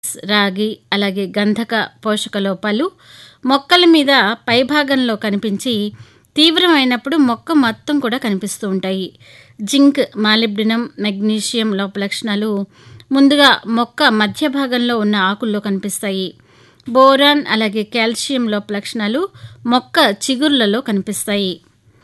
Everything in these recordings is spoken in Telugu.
రాగి అలాగే గంధక పోషక లోపాలు మొక్కల మీద పైభాగంలో కనిపించి తీవ్రమైనప్పుడు మొక్క మొత్తం కూడా కనిపిస్తూ ఉంటాయి జింక్ మాలిబ్డినం మెగ్నీషియం లోప లక్షణాలు ముందుగా మొక్క మధ్య భాగంలో ఉన్న ఆకుల్లో కనిపిస్తాయి బోరాన్ అలాగే కాల్షియం లోప లక్షణాలు మొక్క చిగుర్లలో కనిపిస్తాయి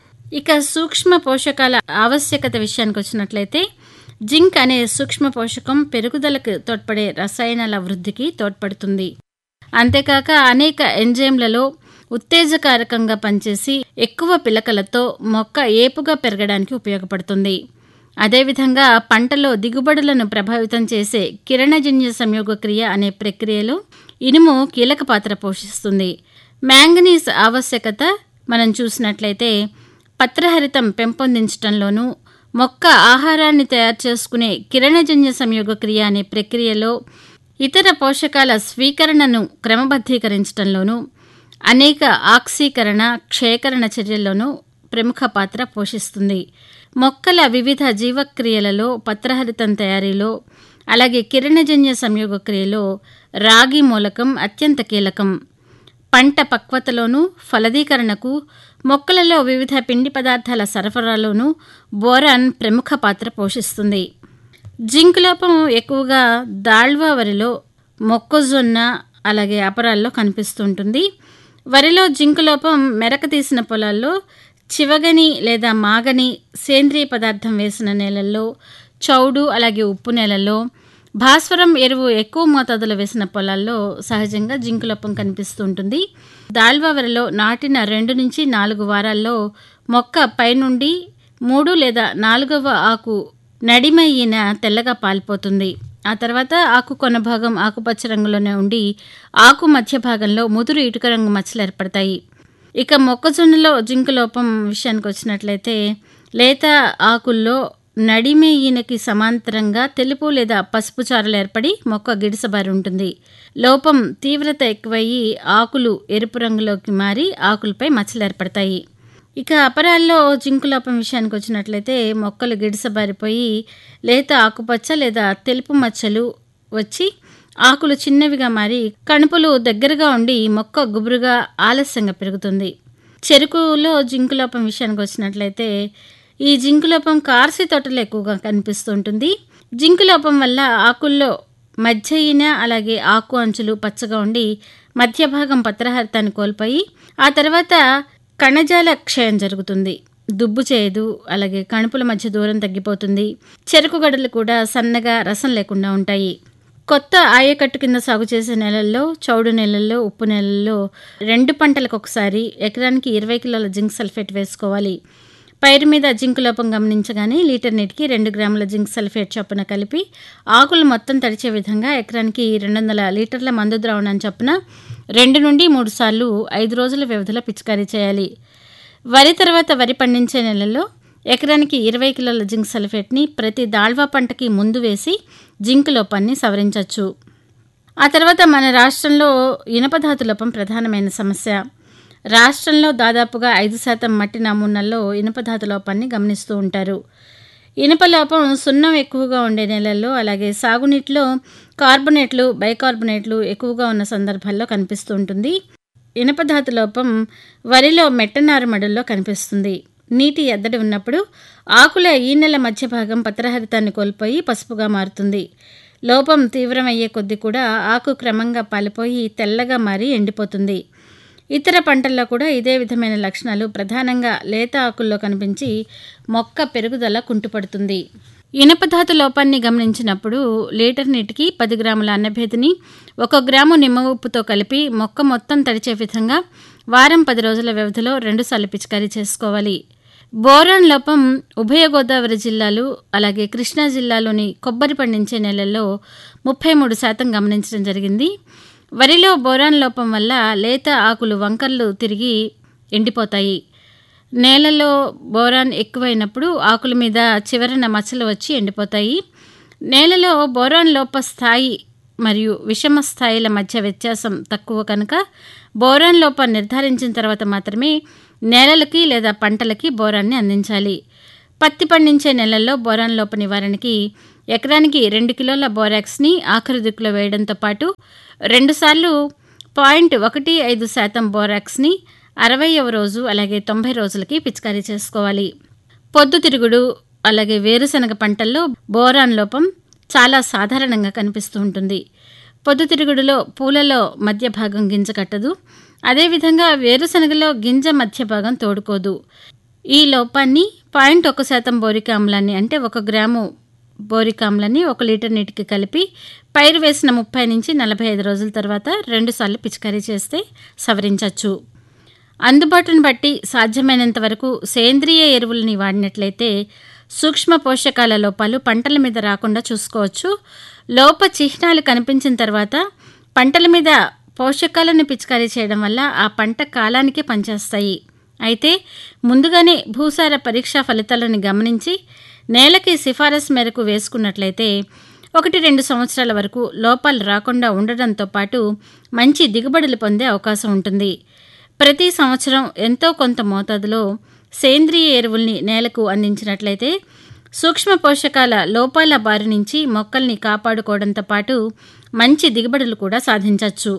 ఇక సూక్ష్మ పోషకాల ఆవశ్యకత విషయానికి వచ్చినట్లయితే జింక్ అనే సూక్ష్మ పోషకం పెరుగుదలకు తోడ్పడే రసాయనాల వృద్ధికి తోడ్పడుతుంది అంతేకాక అనేక ఎంజైమ్లలో ఉత్తేజకారకంగా పనిచేసి ఎక్కువ పిలకలతో మొక్క ఏపుగా పెరగడానికి ఉపయోగపడుతుంది అదేవిధంగా పంటలో దిగుబడులను ప్రభావితం చేసే కిరణజన్య సంయోగక్రియ అనే ప్రక్రియలో ఇనుము కీలక పాత్ర పోషిస్తుంది మ్యాంగనీస్ ఆవశ్యకత మనం చూసినట్లయితే పత్రహరితం పెంపొందించడంలోనూ మొక్క ఆహారాన్ని తయారు చేసుకునే కిరణజన్య సంయోగక్రియ అనే ప్రక్రియలో ఇతర పోషకాల స్వీకరణను క్రమబద్ధీకరించడంలోనూ అనేక ఆక్సీకరణ క్షయకరణ చర్యల్లోనూ ప్రముఖ పాత్ర పోషిస్తుంది మొక్కల వివిధ జీవక్రియలలో పత్రహరితం తయారీలో అలాగే కిరణజన్య సంయోగక్రియలో రాగి మూలకం అత్యంత కీలకం పంట పక్వతలోనూ ఫలదీకరణకు మొక్కలలో వివిధ పిండి పదార్థాల సరఫరాలోనూ బోరాన్ ప్రముఖ పాత్ర పోషిస్తుంది జింక్ లోపం ఎక్కువగా దాళ్వా వరిలో మొక్కజొన్న అలాగే అపరాల్లో కనిపిస్తుంటుంది వరిలో జింక్ లోపం మెరక తీసిన పొలాల్లో చివగని లేదా మాగని సేంద్రియ పదార్థం వేసిన నేలల్లో చౌడు అలాగే ఉప్పు నేలల్లో భాస్వరం ఎరువు ఎక్కువ మోతాదులో వేసిన పొలాల్లో సహజంగా జింకు లోపం కనిపిస్తుంటుంది దాల్వా వరిలో నాటిన రెండు నుంచి నాలుగు వారాల్లో మొక్క పైనుండి మూడు లేదా నాలుగవ ఆకు నడిమయ్యిన తెల్లగా పాలిపోతుంది ఆ తర్వాత ఆకు కొన భాగం ఆకుపచ్చ రంగులోనే ఉండి ఆకు మధ్య భాగంలో ముదురు ఇటుక రంగు మచ్చలు ఏర్పడతాయి ఇక మొక్కజొన్నలో జింకు లోపం విషయానికి వచ్చినట్లయితే లేత ఆకుల్లో నడిమే ఈయనకి సమాంతరంగా తెలుపు లేదా పసుపు చారలు ఏర్పడి మొక్క గిడిసబారి ఉంటుంది లోపం తీవ్రత ఎక్కువయ్యి ఆకులు ఎరుపు రంగులోకి మారి ఆకులపై మచ్చలు ఏర్పడతాయి ఇక అపరాల్లో జింకు లోపం విషయానికి వచ్చినట్లయితే మొక్కలు గిడిసబారిపోయి లేత ఆకుపచ్చ లేదా తెలుపు మచ్చలు వచ్చి ఆకులు చిన్నవిగా మారి కణుపులు దగ్గరగా ఉండి మొక్క గుబురుగా ఆలస్యంగా పెరుగుతుంది చెరుకులో జింకు లోపం విషయానికి వచ్చినట్లయితే ఈ జింకు లోపం కార్సి తోటలో ఎక్కువగా కనిపిస్తుంటుంది జింకు లోపం వల్ల ఆకుల్లో మధ్య ఈన అలాగే ఆకు అంచులు పచ్చగా ఉండి మధ్య భాగం పత్రహరితాన్ని కోల్పోయి ఆ తర్వాత కణజాల క్షయం జరుగుతుంది దుబ్బు చేయదు అలాగే కణుపుల మధ్య దూరం తగ్గిపోతుంది చెరుకు గడలు కూడా సన్నగా రసం లేకుండా ఉంటాయి కొత్త ఆయకట్టు కింద సాగు చేసే నెలల్లో చౌడు నెలల్లో ఉప్పు నెలల్లో రెండు పంటలకు ఒకసారి ఎకరానికి ఇరవై కిలోల జింక్ సల్ఫేట్ వేసుకోవాలి పైరు మీద జింక్ లోపం గమనించగానే లీటర్ నీటికి రెండు గ్రాముల జింక్ సల్ఫేట్ చొప్పున కలిపి ఆకులు మొత్తం తడిచే విధంగా ఎకరానికి రెండు వందల లీటర్ల మందు ద్రావణం చొప్పున రెండు నుండి మూడు సార్లు ఐదు రోజుల వ్యవధిలో పిచికారీ చేయాలి వరి తర్వాత వరి పండించే నెలల్లో ఎకరానికి ఇరవై కిలోల జింక్ సల్ఫేట్ని ప్రతి దాళ్వా పంటకి ముందు వేసి జింక్ లోపాన్ని సవరించవచ్చు ఆ తర్వాత మన రాష్ట్రంలో ఇనపధాతు లోపం ప్రధానమైన సమస్య రాష్ట్రంలో దాదాపుగా ఐదు శాతం మట్టి నమూనాల్లో ఇనుపధాతు లోపాన్ని గమనిస్తూ ఉంటారు ఇనుప లోపం సున్నం ఎక్కువగా ఉండే నెలల్లో అలాగే సాగునీటిలో కార్బొనేట్లు బైకార్బొనేట్లు ఎక్కువగా ఉన్న సందర్భాల్లో కనిపిస్తూ ఉంటుంది ఇనుపధాతు లోపం వరిలో మెట్టనారుమడుల్లో కనిపిస్తుంది నీటి ఎద్దడి ఉన్నప్పుడు ఆకుల ఈనెల మధ్య భాగం పత్రహరితాన్ని కోల్పోయి పసుపుగా మారుతుంది లోపం తీవ్రమయ్యే కొద్దీ కూడా ఆకు క్రమంగా పాలిపోయి తెల్లగా మారి ఎండిపోతుంది ఇతర పంటల్లో కూడా ఇదే విధమైన లక్షణాలు ప్రధానంగా లేత ఆకుల్లో కనిపించి మొక్క పెరుగుదల కుంటుపడుతుంది ఇనపధాతు లోపాన్ని గమనించినప్పుడు లీటర్ నీటికి పది గ్రాముల అన్నభేదిని ఒక గ్రాము నిమ్మ ఉప్పుతో కలిపి మొక్క మొత్తం తడిచే విధంగా వారం పది రోజుల వ్యవధిలో రెండుసార్లు పిచికారీ చేసుకోవాలి బోరాన్ లోపం ఉభయ గోదావరి జిల్లాలు అలాగే కృష్ణా జిల్లాలోని కొబ్బరి పండించే నెలల్లో ముప్పై మూడు శాతం గమనించడం జరిగింది వరిలో బోరాన్ లోపం వల్ల లేత ఆకులు వంకర్లు తిరిగి ఎండిపోతాయి నేలలో బోరాన్ ఎక్కువైనప్పుడు ఆకుల మీద చివరన మచ్చలు వచ్చి ఎండిపోతాయి నేలలో బోరాన్ లోప స్థాయి మరియు విషమ స్థాయిల మధ్య వ్యత్యాసం తక్కువ కనుక బోరాన్ లోపం నిర్ధారించిన తర్వాత మాత్రమే నేలలకి లేదా పంటలకి బోరాన్ని అందించాలి పత్తి పండించే నెలల్లో బోరాన్ లోప నివారణకి ఎకరానికి రెండు కిలోల బోరాక్స్ని ఆఖరి దిక్కులో వేయడంతో పాటు రెండుసార్లు పాయింట్ ఒకటి ఐదు శాతం బోరాక్స్ని అరవైవ రోజు అలాగే తొంభై రోజులకి పిచికారీ చేసుకోవాలి పొద్దుతిరుగుడు అలాగే వేరుశనగ పంటల్లో బోరాన్ లోపం చాలా సాధారణంగా కనిపిస్తూ ఉంటుంది పొద్దుతిరుగుడులో పూలలో మధ్య భాగం గింజ కట్టదు అదేవిధంగా వేరుశనగలో గింజ మధ్య భాగం తోడుకోదు ఈ లోపాన్ని పాయింట్ ఒక శాతం బోరిక ఆమ్లాన్ని అంటే ఒక గ్రాము బోరిక ఆమ్లాన్ని ఒక లీటర్ నీటికి కలిపి పైరు వేసిన ముప్పై నుంచి నలభై ఐదు రోజుల తర్వాత రెండుసార్లు పిచికారీ చేస్తే సవరించవచ్చు అందుబాటును బట్టి సాధ్యమైనంత వరకు సేంద్రియ ఎరువులని వాడినట్లయితే సూక్ష్మ పోషకాల లోపాలు పంటల మీద రాకుండా చూసుకోవచ్చు లోప చిహ్నాలు కనిపించిన తర్వాత పంటల మీద పోషకాలను పిచికారీ చేయడం వల్ల ఆ పంట కాలానికే పనిచేస్తాయి అయితే ముందుగానే భూసార పరీక్షా ఫలితాలను గమనించి నేలకి సిఫారసు మేరకు వేసుకున్నట్లయితే ఒకటి రెండు సంవత్సరాల వరకు లోపాలు రాకుండా ఉండడంతో పాటు మంచి దిగుబడులు పొందే అవకాశం ఉంటుంది ప్రతి సంవత్సరం ఎంతో కొంత మోతాదులో సేంద్రియ ఎరువుల్ని నేలకు అందించినట్లయితే సూక్ష్మ పోషకాల లోపాల బారి నుంచి మొక్కల్ని కాపాడుకోవడంతో పాటు మంచి దిగుబడులు కూడా సాధించవచ్చు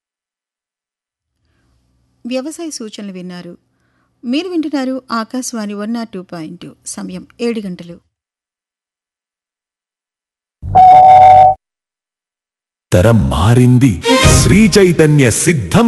వ్యవసాయ సూచనలు విన్నారు మీరు వింటున్నారు Akashvani one naught two point సమయం ఏడు గంటలు తరం మారింది శ్రీ చైతన్య సిద్ధం